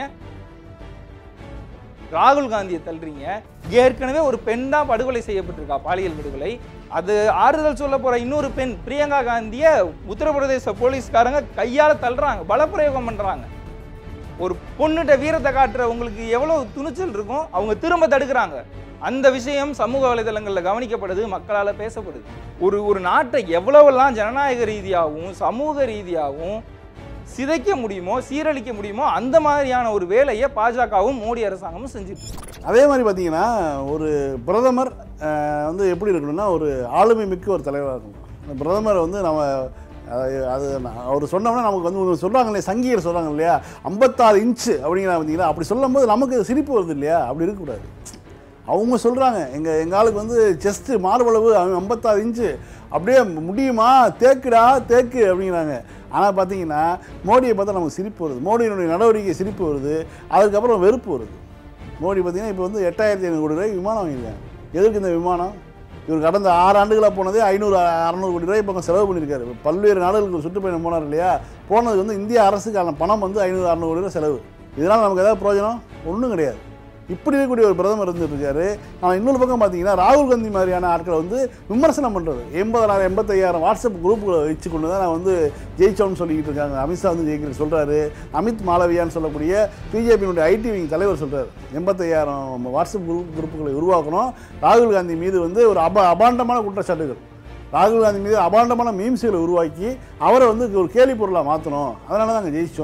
ராகுல் காந்தியை தள்ளுறீங்க ஏற்கனவே ஒரு பெண் தான் படுகொலை செய்யப்பட்டிருக்கா பாலியல் படுகொலை அது ஆறுதல் சொல்ல போற இன்னொரு பெண் பிரியங்கா காந்தியை உத்தரப்பிரதேச போலீஸ்காரங்க கையால தள்ளுறாங்க பலப்பிரயோகம் பண்றாங்க ஒரு பொண்ணுகிட்ட வீரத்தை காட்டுற உங்களுக்கு எவ்வளவு துணிச்சல் இருக்கும் அவங்க திரும்ப தடுக்கிறாங்க அந்த விஷயம் சமூக வலைதளங்களில் கவனிக்கப்படுது மக்களால் பேசப்படுது ஒரு ஒரு நாட்டை எவ்வளவெல்லாம் ஜனநாயக ரீதியாகவும் சமூக ரீதியாகவும் சிதைக்க முடியுமோ சீரழிக்க முடியுமோ அந்த மாதிரியான ஒரு வேலையை பாஜகவும் மோடி அரசாங்கமும் செஞ்சுட்டு இருக்கு. அதே மாதிரி பார்த்தீங்கன்னா ஒரு பிரதமர் அஹ், வந்து எப்படி இருக்கணும்னா ஒரு ஆளுமை மிக்க ஒரு தலைவராக இருக்கணும் அந்த பிரதமர் வந்து நம்ம அது அது நான் அவர் சொன்னோம்னா நமக்கு வந்து ஒன்று சொல்கிறாங்க இல்லையா சங்கீர் சொல்கிறாங்க இல்லையா ஐம்பத்தாறு இன்ச்சு அப்படிங்கிற பார்த்தீங்களா அப்படி சொல்லும்போது நமக்கு சிரிப்பு வருது இல்லையா அப்படி இருக்கக்கூடாது அவங்க சொல்கிறாங்க எங்கள் எங்கள் ஆளுக்கு வந்து செஸ்ட்டு மார்பளவு ஐம்பத்தாறு இன்ச்சு அப்படியே முடியுமா தேக்குடா தேக்கு அப்படிங்கிறாங்க ஆனால் பார்த்தீங்கன்னா மோடியை பார்த்தா நமக்கு சிரிப்பு வருது மோடியினுடைய நடவடிக்கை சிரிப்பு வருது அதுக்கப்புறம் வெறுப்பு வருது மோடி பார்த்தீங்கன்னா இப்போ வந்து எட்டாயிரத்தி ஐநூறு கோடி ரூபாய் விமானம் வாங்கியிருக்காங்க எதுக்கு இந்த விமானம் இவர் கடந்த ஆறு ஆண்டுகளாக போனதே ஐநூறு அறநூறு கோடி ரூபாய் இப்போ செலவு பண்ணியிருக்காரு பல்வேறு நாடுகளுக்கு ஒரு சுற்றுப்பயணம் போனார் இல்லையா போனது வந்து இந்திய அரசுக்கான பணம் வந்து ஐநூறு அறநூறு கோடி ரூபாய் செலவு இதனால் நமக்கு ஏதாவது பிரயோஜனம் ஒன்றும் கிடையாது இப்படி இருக்கக்கூடிய ஒரு பிரதமர் இருந்துட்டு இருக்காரு ஆனால் இன்னொரு பக்கம் பார்த்தீங்கன்னா ராகுல் காந்தி மாதிரியான ஆட்களை வந்து விமர்சனம் பண்ணுறது எண்பதாயிரம் எண்பத்தையாயிரம் வாட்ஸ்அப் குரூப்புகளை வச்சு கொண்டு தான் நான் வந்து ஜெயிச்சோம்னு சொல்லிக்கிட்டு இருக்காங்க அமித்ஷா வந்து ஜெயிக்கிற சொல்கிறாரு அமித் மாலவியான்னு சொல்லக்கூடிய பிஜேபியினுடைய ஐடி விங் தலைவர் சொல்கிறார் எண்பத்தையாயிரம் வாட்ஸ்அப் குரூப் குரூப்புகளை உருவாக்கணும் ராகுல் காந்தி மீது வந்து ஒரு அப அபாண்டமான குற்றச்சாட்டுகள் ராகுல் காந்தி மீது அபாண்டமான மீம்ஸுகளை உருவாக்கி அவரை வந்து ஒரு கேலி பொருளாக மாற்றணும் அதனால தான் நாங்கள் ஜெயிச்சோம்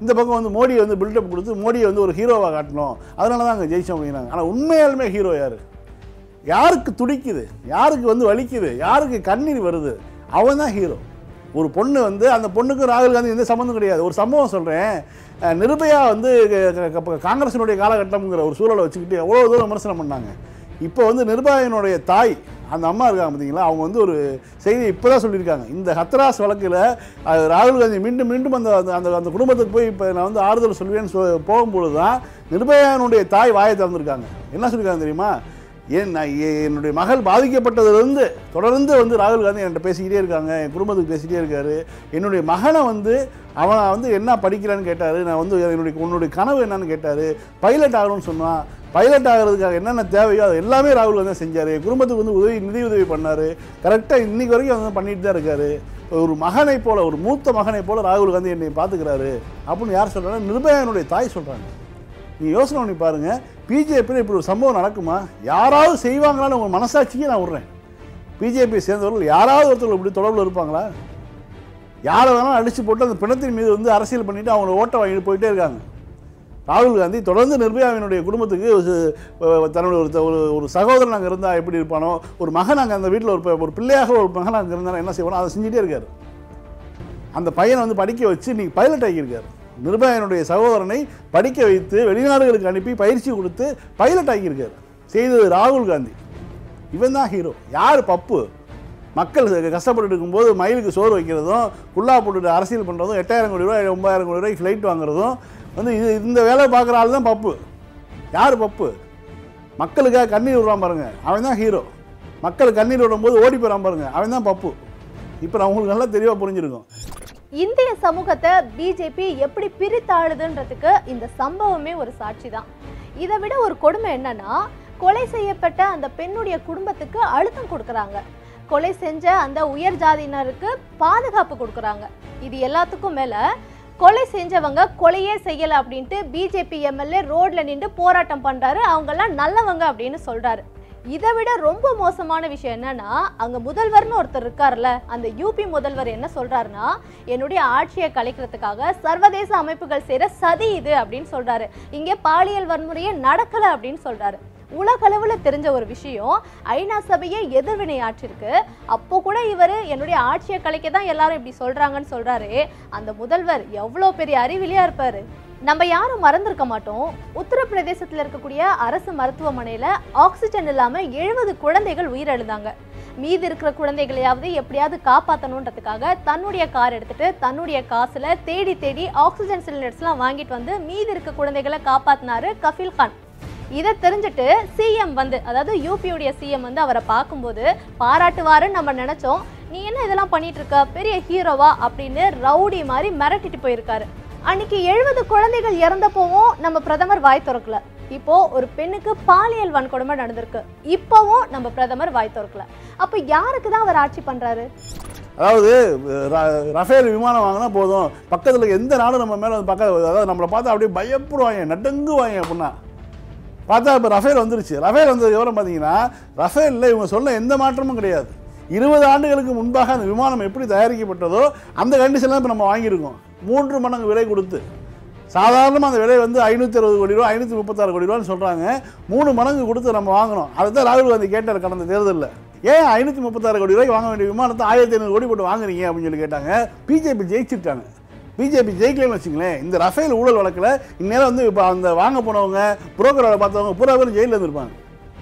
இந்த பக்கம் வந்து மோடியை வந்து பில்டப் கொடுத்து மோடியை வந்து ஒரு ஹீரோவாக காட்டணும் அதனால தான் அங்கே ஜெயிச்சோம் அப்படிங்கிறாங்க ஆனால் உண்மையாலுமே ஹீரோ யார் யாருக்கு துடிக்குது யாருக்கு வந்து வலிக்குது யாருக்கு கண்ணீர் வருது அவன் தான் ஹீரோ ஒரு பொண்ணு வந்து அந்த பொண்ணுக்கும் ராகுல் காந்தி எந்த சம்மந்தம் கிடையாது ஒரு சம்பவம் சொல்கிறேன் நிர்பயா வந்து க- க- க- காங்கிரஸினுடைய காலகட்டம்ங்கிற ஒரு சூழலை வச்சுக்கிட்டு எவ்வளோ தூரம் விமர்சனம் பண்ணாங்க இப்போ வந்து நிர்பயாவினுடைய தாய் அந்த அம்மா இருக்காங்க பார்த்தீங்களா அவங்க வந்து ஒரு செய்தி இப்போ தான் சொல்லியிருக்காங்க இந்த ஹத்ராஸ் வழக்கில் அஹ், ராகுல் காந்தி மீண்டும் மீண்டும் அந்த அந்த- அந்த அந்த குடும்பத்துக்கு போய் இப்போ நான் வந்து ஆறுதல் சொல்வேன்னு சொ போகும்பொழுது தான் நிர்பயாவினுடைய தாய் வாயை திறந்திருக்காங்க என்ன சொல்லியிருக்காங்க தெரியுமா ஏன் நான் எ- என்னுடைய மகள் பாதிக்கப்பட்டதுலேருந்து தொடர்ந்து வந்து ராகுல் காந்தி என்கிட்ட பேசிக்கிட்டே இருக்காங்க என் குடும்பத்துக்கு பேசிக்கிட்டே இருக்காரு என்னுடைய மகனை வந்து அவன் வந்து என்ன படிக்கிறான்னு கேட்டார் நான் வந்து என்னுடைய உன்னுடைய கனவு என்னன்னு கேட்டார் பைலட் ஆகணும்னு சொன்னான் பைலட் ஆகிறதுக்காக என்னென்ன தேவையோ அது எல்லாமே ராகுல் காந்தி செஞ்சார் என் குடும்பத்துக்கு வந்து உதவி நிதி உதவி பண்ணார் கரெக்டாக இன்னைக்கு வரைக்கும் வந்து பண்ணிட்டு தான் இருக்காரு ஒரு மகனை போல ஒரு மூத்த மகனை போல ராகுல் காந்தி என்னை பார்த்துக்கிறாரு அப்படின்னு யார் சொல்கிறாங்க நிர்பயானுடைய தாய் சொல்கிறாங்க நீ யோசனை பண்ணி பாருங்க பிஜேபியில் இப்படி ஒரு சம்பவம் நடக்குமா யாராவது செய்வாங்களான்னு உங்கள் மனசாட்சிக்கே நான் விட்றேன் பிஜேபி சேர்ந்தவர்கள் யாராவது ஒருத்தர் இப்படி தொடர்பில் இருப்பாங்களா யாரை வேணாலும் அடித்து போட்டு அந்த பிணத்தின் மீது வந்து அரசியல் பண்ணிட்டு அவங்கள ஓட்டை வாங்கிட்டு போயிட்டே இருக்காங்க ராகுல் காந்தி தொடர்ந்து நிர்பயாவினுடைய குடும்பத்துக்கு ஒரு- அஹ் தன்னுடைய ஒரு ஒரு ஒரு சகோதரன் அங்கே இருந்தால் எப்படி இருப்பானோ ஒரு மகன் அங்கே அந்த வீட்டில் ஒரு ப- ஒரு பிள்ளையாக ஒரு மகன் அங்கே இருந்தாலும் என்ன செய்வானோ அதை செஞ்சுட்டே இருக்காரு அந்த பையனை வந்து படிக்க வச்சு இன்னைக்கு பைலட் ஆகியிருக்காரு நிர்பயனுடைய சகோதரனை படிக்க வைத்து வெளிநாடுகளுக்கு அனுப்பி பயிற்சி கொடுத்து பைலட் ஆகியிருக்காரு செய்தது ராகுல் காந்தி இவன் தான் ஹீரோ யார் பப்பு மக்கள் கஷ்டப்பட்டு இருக்கும்போது மயிலுக்கு சோறு வைக்கிறதும் குல்லா போட்டுட்டு அரசியல் பண்ணுறதும் எட்டாயிரம் கோடி ரூபாய் ஒன்பதாயிரம் கோடி ரூபாய் ஃப்ளைட் வாங்குறதும் வந்து இது இந்த வேலை பார்க்குற ஆள் தான் பப்பு யார் பப்பு மக்களுக்காக கண்ணீர் விடுறான் பாருங்க அவன் தான் ஹீரோ மக்கள் கண்ணீர் விடும்போது ஓடி போகிறான் பாருங்க அவன் தான் பப்பு இப்போ நான் உங்களுக்கு நல்லா தெளிவாக புரிஞ்சிருக்கும் இந்திய சமூகத்தை பிஜேபி எப்படி பிரித்தாளுதுன்றதுக்கு இந்த சம்பவமே ஒரு சாட்சி தான் இதை விட ஒரு கொடுமை என்னன்னா கொலை செய்யப்பட்ட அந்த பெண்ணுடைய குடும்பத்துக்கு அழுத்தம் கொடுக்கறாங்க கொலை செஞ்ச அந்த உயர் ஜாதியினருக்கு பாதுகாப்பு கொடுக்கறாங்க இது எல்லாத்துக்கும் மேல கொலை செஞ்சவங்க கொலையே செய்யல அப்படின்ட்டு பிஜேபி எம்எல்ஏ ரோட்ல நின்று போராட்டம் பண்றாரு அவங்கெல்லாம் நல்லவங்க அப்படின்னு சொல்றாரு இதை விட ரொம்ப மோசமான விஷயம் என்னன்னா அங்க முதல்வர்னு ஒருத்தர் இருக்கார்ல அந்த யூபி முதல்வர் என்ன சொல்றாருன்னா என்னுடைய ஆட்சியை கலைக்கிறதுக்காக சர்வதேச அமைப்புகள் செய்யற சதி இது அப்படின்னு சொல்றாரு இங்கே பாலியல் வன்முறையே நடக்கல அப்படின்னு சொல்றாரு உலகளவுல தெரிஞ்ச ஒரு விஷயம் ஐநா சபையே எதிர்வினை ஆற்றிருக்கு அப்போ கூட இவர் என்னுடைய ஆட்சியை கலைக்க தான் எல்லாரும் இப்படி சொல்றாங்கன்னு சொல்றாரு அந்த முதல்வர் எவ்வளோ பெரிய அறிவிலியா இருப்பாரு நம்ம யாரும் மறந்திருக்க மாட்டோம் உத்தரப்பிரதேசத்தில் இருக்கக்கூடிய அரசு மருத்துவமனையில ஆக்சிஜன் இல்லாம எழுபது குழந்தைகள் உயிரிழந்தாங்க மீதி இருக்கிற குழந்தைகளையாவது எப்படியாவது காப்பாற்றணுன்றதுக்காக தன்னுடைய கார் எடுத்துட்டு தன்னுடைய காசுல தேடி தேடி ஆக்சிஜன் சிலிண்டர்ஸ்லாம் வாங்கிட்டு வந்து மீதி இருக்க குழந்தைகளை காப்பாத்தினாரு கஃபில் கான் இதை தெரிஞ்சுட்டு சிஎம் வந்து அதாவது யூபியுடைய சிஎம் வந்து அவரை பார்க்கும்போது பாராட்டுவாருன்னு நம்ம நினைச்சோம் நீ என்ன இதெல்லாம் பண்ணிட்டு இருக்க பெரிய ஹீரோவா அப்படின்னு ரவுடி மாதிரி மிரட்டிட்டு போயிருக்காரு அன்னைக்கு எழுபது குழந்தைகள் இறந்தப்போவும் நம்ம பிரதமர் வாய் திறக்கல இப்போ ஒரு பெண்ணுக்கு பாலியல் வன்கொடுமை நடந்திருக்கு இப்போவும் நம்ம பிரதமர் வாய் திறக்கல அப்ப யாருக்கு தான் அவர் ஆட்சி பண்றாரு அதாவது ர- ரஃபேல் விமானம் வாங்கினா போதும் பக்கத்தில் எந்த நாடும் நம்ம மேலே பக்கத்தில் அதாவது நம்மளை பார்த்தா அப்படியே பயப்படுவாங்க நடுங்குவாங்க அப்படின்னா பார்த்தா இப்போ ரஃபேல் வந்துருச்சு ரஃபேல் வந்தது விவரம் பார்த்தீங்கன்னா ரஃபேலில் இவங்க சொன்ன எந்த மாற்றமும் கிடையாது இருபது ஆண்டுகளுக்கு முன்பாக அந்த விமானம் எப்படி தயாரிக்கப்பட்டதோ அந்த கண்டிஷனில் இப்போ நம்ம வாங்கியிருக்கோம் மூன்று மடங்கு விலை கொடுத்து சாதாரணமாக அந்த விலை வந்து ஐநூற்றி அறுபது கோடி ரூபா ஐநூற்றி முப்பத்தாறு கோடி ரூபான்னு சொல்கிறாங்க மூணு மடங்கு கொடுத்து நம்ம வாங்கினோம் அதை தான் ராகுல் காந்தி கேட்டார் கடந்த தேர்தலில் ஏன் ஐநூற்றி முப்பத்தாறு கோடி ரூபாய்க்கு வாங்க வேண்டிய விமானத்தை ஆயிரத்தி ஐநூறு கோடி போட்டு வாங்குறீங்க அப்படின்னு சொல்லி கேட்டாங்க பிஜேபி ஜெயிச்சிருக்காங்க பிஜேபி ஜெயிக்கலன்னு வச்சுங்களேன் இந்த ரஃபேல் ஊழல் வழக்கில் இந்நேரம் வந்து இப்போ அந்த வாங்க போனவங்க புரோக்கர் வேலை பார்த்தவங்க பூரா பேரும் ஜெயிலில் இருந்திருப்பாங்க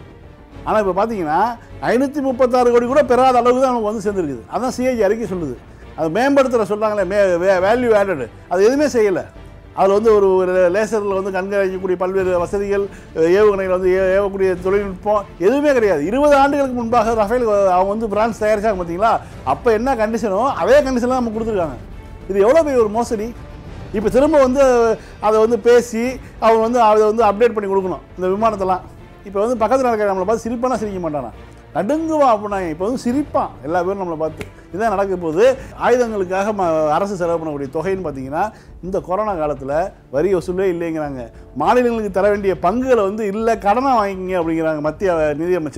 ஆனால் இப்போ பார்த்தீங்கன்னா ஐநூற்றி முப்பத்தாறு கோடி கூட பெறாத அளவுக்கு தான் நமக்கு வந்து சேர்ந்துருக்குது அதான் சிஏஜி அறிக்கை சொல்லுது அது மேம்படுத்துகிற சொல்கிறாங்களே மே வேல்யூ ஆடடு அது எதுவுமே செய்யலை அதில் வந்து ஒரு ஒரு லேசரில் வந்து கண்காணிக்கக்கூடிய பல்வேறு வசதிகள் ஏவுகணைகள் வந்து ஏ- ஏவக்கூடிய தொழில்நுட்பம் எதுவுமே கிடையாது இருபது ஆண்டுகளுக்கு முன்பாக ரஃபேல் அவங்க வந்து பிரான்ஸ் தயாரிச்சாங்க பார்த்தீங்களா அப்போ என்ன கண்டிஷனோ அதே கண்டிஷனில் நம்ம கொடுத்துருக்காங்க இது எவ்வளோ பெரிய ஒரு மோசடி இப்போ திரும்ப வந்து அதை வந்து பேசி அவங்க வந்து அதை வந்து அப்டேட் பண்ணி கொடுக்கணும் இந்த விமானத்தெல்லாம் இப்போ வந்து பக்கத்தில் இருக்கிற நம்மளை பார்த்து சிரிப்பானா சிரிக்க மாட்டானா நடுங்குவான் அப்படின்னா இப்போ வந்து சிரிப்பான் எல்லா பேரும் நம்மளை பார்த்து இதான் நடக்க போகுது ஆயுதங்களுக்காக ம அரசு செலவு பண்ணக்கூடிய தொகைன்னு பார்த்தீங்கன்னா இந்த கொரோனா காலத்தில் வரி வசூலே இல்லைங்கிறாங்க மாநிலங்களுக்கு தர வேண்டிய பங்குகளை வந்து இல்லை கடனாக வாங்கிங்க அப்படிங்கிறாங்க மத்திய நிதியமைச்சர்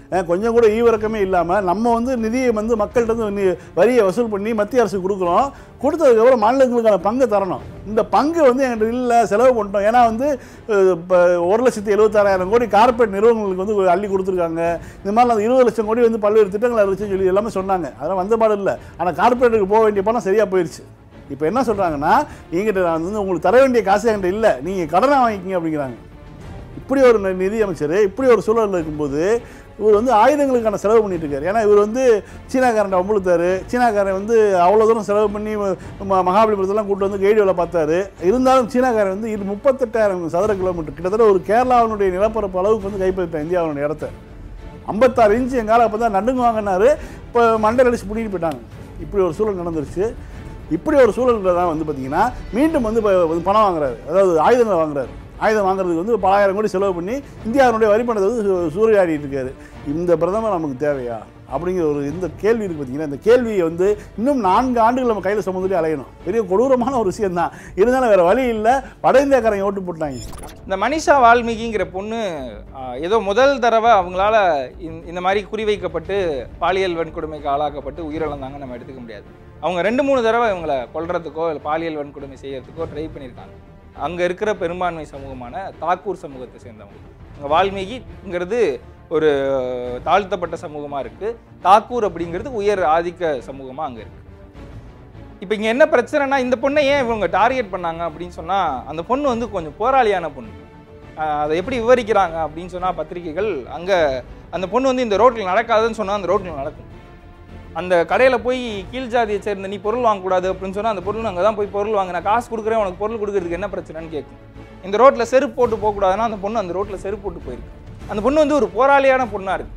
அஹ், கொஞ்சம் கூட ஈவிரக்கமே இல்லாமல் நம்ம வந்து நிதியை வந்து மக்கள்கிட்ட வந்து நி- வரியை வசூல் பண்ணி மத்திய அரசு கொடுக்குறோம் கொடுத்ததுக்கப்புறம் மாநிலங்களுக்கான பங்கு தரணும் இந்த பங்கு வந்து என்கிட்ட இல்லை செலவு பண்ணிட்டோம் ஏன்னா வந்து அஹ், இப்போ ஒரு லட்சத்தி எழுபத்தாறாயிரம் கோடி கார்ப்பரேட் நிறுவனங்களுக்கு வந்து அள்ளி கொடுத்துருக்காங்க இந்த மாதிரி அந்த இருபது லட்சம் கோடி வந்து பல்வேறு திட்டங்கள் அறிவிச்சு சொல்லி எல்லாமே சொன்னாங்க அதெல்லாம் வந்த பாடு இல்லை ஆனால் கார்ப்பரேட்டுக்கு போக வேண்டிய பணம் சரியாக போயிடுச்சு இப்போ என்ன சொல்கிறாங்கன்னா எங்கிட்ட நான் வந்து உங்களுக்கு தர வேண்டிய காசு என்கிட்ட இல்லை நீங்கள் கடனை வாங்கிக்கிங்க அப்படிங்கிறாங்க இப்படி ஒரு நி- நிதி அமைச்சர் இப்படி ஒரு சூழலில் இருக்கும்போது இவர் வந்து ஆயுதங்களுக்கான செலவு பண்ணிட்டு இருக்காரு ஏன்னா இவர் வந்து சீனாக்காரன் அம்பளுத்தாரு சீனாக்காரன் வந்து அவ்வளோ தூரம் செலவு பண்ணி ம- மகாபலிபுரத்தெல்லாம் கூட்டு வந்து கைடு வேலை பார்த்தாரு இருந்தாலும் சீனாக்காரன் வந்து இது முப்பத்தெட்டாயிரம் சதுர கிலோமீட்டர் கிட்டத்தட்ட ஒரு கேரளாவினுடைய நிலப்பரப்பு அளவுக்கு வந்து கைப்பற்றிட்டான் இந்தியாவினுடைய இடத்த ஐம்பத்தாறு இன்ச்சு எங்கால அப்போ தான் நடுங்கு வாங்கினாரு இப்போ மண்டல் அடிச்சு பிடிக்கிட்டு போயிட்டாங்க இப்படி ஒரு சூழல் நடந்துருச்சு இப்படி ஒரு சூழலில் தான் வந்து பார்த்தீங்கன்னா மீண்டும் வந்து இப்போ வந்து பணம் வாங்குறாரு அதாவது ஆயுதங்களை வாங்குறாரு ஆயுதம் வாங்குறதுக்கு வந்து பலாயிரம் கோடி செலவு பண்ணி இந்தியாவினுடைய வரி பணத்தை வந்து சூ- சூறையாடிட்டு இருக்காரு இந்த பிரதமர் நமக்கு தேவையா அப்படிங்கிற ஒரு இந்த கேள்வி இருக்குது பார்த்தீங்கன்னா இந்த கேள்வியை வந்து இன்னும் நான்கு ஆண்டுகள் நம்ம கையில் சுமந்துட்டு அலையணும் பெரிய கொடூரமான ஒரு விஷயம் தான் இருந்தாலும் வேறு வழி இல்லை வட இந்தியாக்காரங்க ஓட்டு போட்டாங்க இந்த மனிஷா வால்மீகிங்கிற பொண்ணு ஆ, ஏதோ முதல் தடவை அவங்களால இந்த- இந்த மாதிரி குறிவைக்கப்பட்டு பாலியல் வன்கொடுமைக்கு ஆளாக்கப்பட்டு உயிரிழந்தாங்க நம்ம எடுத்துக்க முடியாது அவங்க ரெண்டு மூணு தடவை இவங்களை கொல்றதுக்கோ இல்லை பாலியல் வன்கொடுமை செய்யறதுக்கோ ட்ரை பண்ணியிருக்காங்க அங்கே இருக்கிற பெரும்பான்மை சமூகமான தாக்கூர் சமூகத்தை சேர்ந்தவங்க அங்கே வால்மீகிங்கிறது ஒரு தாழ்த்தப்பட்ட சமூகமாக இருக்குது தாக்கூர் அப்படிங்கிறது உயர் ஆதிக்க சமூகமாக அங்கே இருக்குது இப்போ இங்கே என்ன பிரச்சனைனா இந்த பொண்ணை ஏன் இவங்க டார்கெட் பண்ணாங்க அப்படின்னு சொன்னால் அந்த பொண்ணு வந்து கொஞ்சம் போராளியான பொண்ணு ஆஹ் அதை எப்படி விவரிக்கிறாங்க அப்படின்னு சொன்னால் பத்திரிகைகள் அங்கே அந்த பொண்ணு வந்து இந்த ரோட்டில் நடக்காதுன்னு சொன்னால் அந்த ரோட்டில் நடக்கும் அந்த கடையில் போய் கீழ் ஜாதியை சேர்ந்த நீ பொருள் வாங்கக்கூடாது அப்படின்னு சொன்னால் அந்த பொருள் அங்கே தான் போய் பொருள் வாங்க நான் காசு கொடுக்குறேன் உனக்கு பொருள் கொடுக்கறதுக்கு என்ன பிரச்சனைன்னு கேட்கும் இந்த ரோட்டில் செருப்பு போட்டு போகக்கூடாதுன்னா அந்த பொண்ணு அந்த ரோட்டில் செருப்பு போட்டு போயிருக்கு அந்த பொண்ணு வந்து ஒரு போராளியான பொண்ணாக இருக்கு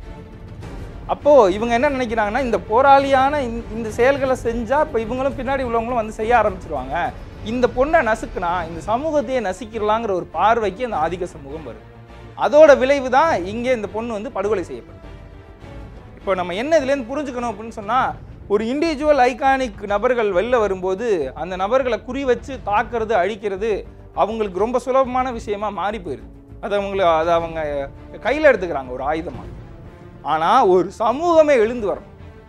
அப்போ இவங்க என்ன நினைக்கிறாங்கன்னா இந்த போராளியான இந்த- இந்த செயல்களை செஞ்சா இப்போ இவங்களும் பின்னாடி உள்ளவங்களும் வந்து செய்ய ஆரம்பிச்சிருவாங்க இந்த பொண்ணை நசுக்குனா இந்த சமூகத்தையே நசிக்கிறலாங்கிற ஒரு பார்வைக்கு அந்த ஆதிக்க சமூகம் வருது அதோட விளைவு தான் இங்கே இந்த பொண்ணு வந்து படுகொலை செய்யப்படுது இப்போ நம்ம என்ன இதுலேருந்து புரிஞ்சுக்கணும் அப்படின்னு சொன்னால் ஒரு இண்டிவிஜுவல் ஐகானிக் நபர்கள் வெளில வரும்போது அந்த நபர்களை குறி வச்சு தாக்குறது அழிக்கிறது அவங்களுக்கு ரொம்ப சுலபமான விஷயமா மாறி போயிடுது அது அவங்கள அதை அவங்க கையில் எடுத்துக்கிறாங்க ஒரு ஆயுதமாக ஆனால் ஒரு சமூகமே எழுந்து வரும்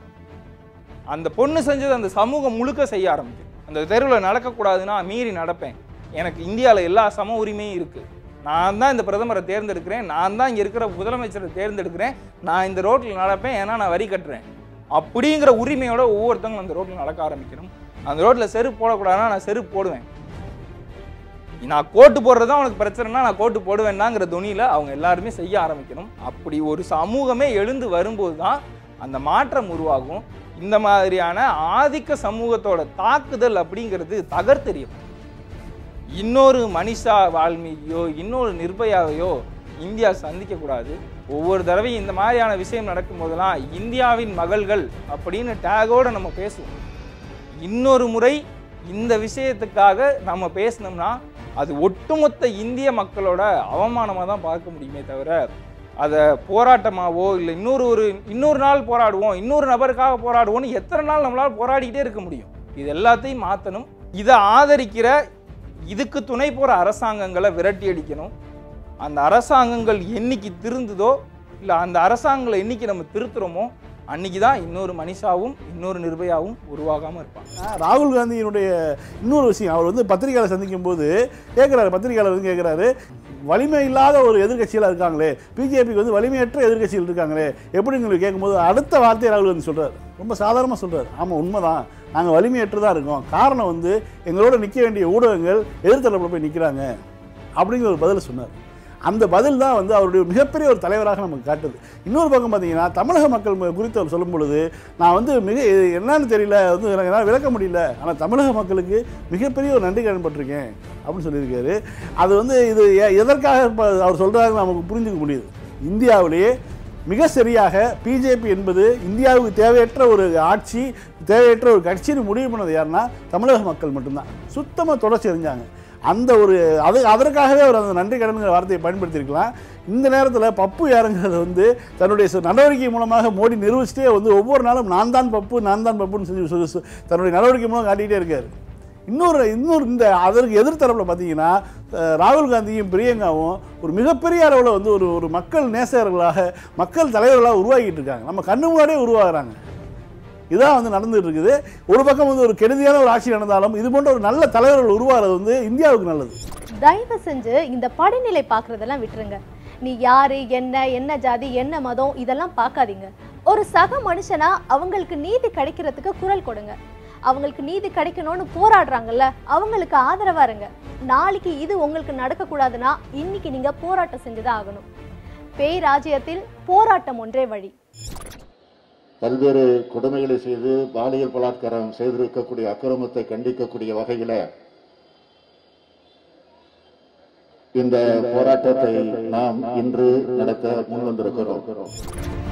அந்த பொண்ணு செஞ்சது அந்த சமூகம் முழுக்க செய்ய ஆரம்பிக்கும் அந்த தெருவில் நடக்கக்கூடாதுன்னா மீறி நடப்பேன் எனக்கு இந்தியாவில் எல்லா சம உரிமையும் இருக்குது நான் தான் இந்த பிரதமரை தேர்ந்தெடுக்கிறேன் நான் தான் இங்கே இருக்கிற முதலமைச்சரை தேர்ந்தெடுக்கிறேன் நான் இந்த ரோட்டில் நடப்பேன் ஏன்னா நான் வரி கட்டுறேன் அப்படிங்கிற உரிமையோட ஒவ்வொருத்தங்களும் அந்த ரோட்டில் நடக்க ஆரம்பிக்கணும் அந்த ரோட்டில் செருப்பு போடக்கூடாதுன்னா நான் செருப்பு போடுவேன் நான் கோட்டு போடுறது தான் உனக்கு பிரச்சனைனா நான் கோட்டு போடுவேன்னாங்கிற துணியில் அவங்க எல்லாருமே செய்ய ஆரம்பிக்கணும் அப்படி ஒரு சமூகமே எழுந்து வரும்போது தான் அந்த மாற்றம் உருவாகும் இந்த மாதிரியான ஆதிக்க சமூகத்தோட தாக்குதல் அப்படிங்கிறது தகர்த்தெறியும் இன்னொரு மனிஷா வால்மீகியோ இன்னொரு நிர்பயாவையோ இந்தியா சந்திக்கக்கூடாது ஒவ்வொரு தடவையும் இந்த மாதிரியான விஷயம் நடக்கும் போதெல்லாம் இந்தியாவின் மகள்கள் அப்படின்னு டேகோட நம்ம பேசுவோம் இன்னொரு முறை இந்த விஷயத்துக்காக நம்ம பேசினோம்னா அது ஒட்டுமொத்த இந்திய மக்களோட அவமானமாக தான் பார்க்க முடியுமே தவிர அதை போராட்டமாவோ இல்லை இன்னொரு ஒரு இன்னொரு நாள் போராடுவோம் இன்னொரு நபருக்காக போராடுவோம்னு எத்தனை நாள் நம்மளால் போராடிக்கிட்டே இருக்க முடியும் இது எல்லாத்தையும் மாற்றணும் இதை ஆதரிக்கிற இதுக்கு துணை போகிற அரசாங்கங்களை விரட்டி அடிக்கணும் அந்த அரசாங்கங்கள் என்னைக்கு திருந்துதோ இல்லை அந்த அரசாங்கங்களை என்னைக்கு நம்ம திருத்துறோமோ அன்னைக்கு தான் இன்னொரு மனிஷாவும் இன்னொரு நிர்பயாவும் உருவாகாமல் இருப்பாங்க ஆஹ் ராகுல் காந்தியினுடைய இன்னொரு விஷயம் அவர் வந்து பத்திரிகையாளர் சந்திக்கும் போது கேட்குறாரு பத்திரிகையாளர் வந்து கேட்குறாரு வலிமை இல்லாத ஒரு எதிர்க்கட்சியில் இருக்காங்களே பிஜேபிக்கு வந்து வலிமையற்ற எதிர்க்கட்சிகள் இருக்காங்களே எப்படி உங்களுக்கு கேட்கும்போது அடுத்த வார்த்தையை ராகுல் காந்தி சொல்றாரு ரொம்ப சாதாரணமாக சொல்றாரு ஆமாம் உண்மைதான் நாங்கள் வலிமையற்று தான் இருக்கோம் காரணம் வந்து எங்களோட நிற்க வேண்டிய ஊடகங்கள் எதிர்த்தரப்பில் போய் நிற்கிறாங்க அப்படிங்கிற ஒரு பதிலை சொன்னார் அந்த பதில் தான் வந்து அவருடைய மிகப்பெரிய ஒரு தலைவராக நமக்கு காட்டுது இன்னொரு பக்கம் பார்த்தீங்கன்னா தமிழக மக்கள் ம- குறித்து அவர் சொல்லும் பொழுது நான் வந்து மிக இது என்னன்னு தெரியல வந்து எனக்கு என்னால் விளக்க முடியல ஆனால் தமிழக மக்களுக்கு மிகப்பெரிய ஒரு நன்றி கடன் பட்டிருக்கேன் அப்படின்னு சொல்லியிருக்காரு அது வந்து இது எ- எதற்காக இப்ப அவர் சொல்கிறாரு நமக்கு புரிஞ்சுக்க முடியுது இந்தியாவிலேயே மிக சரியாக பிஜேபி என்பது இந்தியாவுக்கு தேவையற்ற ஒரு ஆட்சி தேவையற்ற ஒரு கட்சின்னு முடிவு பண்ணது யாருன்னா தமிழக மக்கள் மட்டும்தான் சுத்தமாக தொடர்ச்சி எறிஞ்சாங்க அந்த ஒரு அது அதற்காகவே அவர் அந்த நன்றி கடன்கிற வார்த்தையை பயன்படுத்தியிருக்கலாம் இந்த நேரத்தில் பப்பு யாருங்கிறது வந்து தன்னுடைய சு- நடவடிக்கை மூலமாக மோடி நிரூபிச்சிட்டே வந்து ஒவ்வொரு நாளும் நான் தான் பப்பு நான் தான் பப்புன்னு செஞ்சு சொல்லி சொ- தன்னுடைய நடவடிக்கை மூலம் காட்டிக்கிட்டே இருக்காரு இன்னொரு இன்னொரு இந்த அதற்கு எதிர்த்தரப்பில் பார்த்தீங்கன்னா அஹ், ராகுல் காந்தியும் பிரியங்காவும் ஒரு மிகப்பெரிய அளவில் வந்து ஒரு ஒரு மக்கள் நேசகர்களாக மக்கள் தலைவர்களாக உருவாக்கிட்டு இருக்காங்க நம்ம கண்ணு முன்னாடியே உருவாகுறாங்க இதான் வந்து நடந்துட்டு இருக்குது ஒரு பக்கம் வந்து ஒரு கெடுதியான ஒரு ஆட்சி நடந்தாலும் இது போன்ற ஒரு நல்ல தலைவர்கள் உருவாகிறது வந்து இந்தியாவுக்கு நல்லது தயவு செஞ்சு இந்த படிநிலை பார்க்கறதெல்லாம் விட்டுருங்க நீ யாரு என்ன என்ன ஜாதி என்ன மதம் இதெல்லாம் பார்க்காதீங்க ஒரு சக மனுஷனா அவங்களுக்கு நீதி கிடைக்கிறதுக்கு குரல் கொடுங்க அவங்களுக்கு நீதி கிடைக்கணும்னு போராடுறாங்கல்ல அவங்களுக்கு ஆதரவா இருங்க நாளைக்கு இது உங்களுக்கு நடக்கக்கூடாதுன்னா இன்னைக்கு நீங்க போராட்டம் செஞ்சுதான் ஆகணும் பேய் ராஜ்யத்தில் போராட்டம் ஒன்றே வழி பல்வேறு கொடுமைகளை செய்து பாலியல் பலாத்காரம் செய்திருக்கக்கூடிய அக்கிரமத்தை கண்டிக்கக்கூடிய வகையில இந்த போராட்டத்தை நாம் இன்று நடத்த முன்வந்திருக்கிறோம்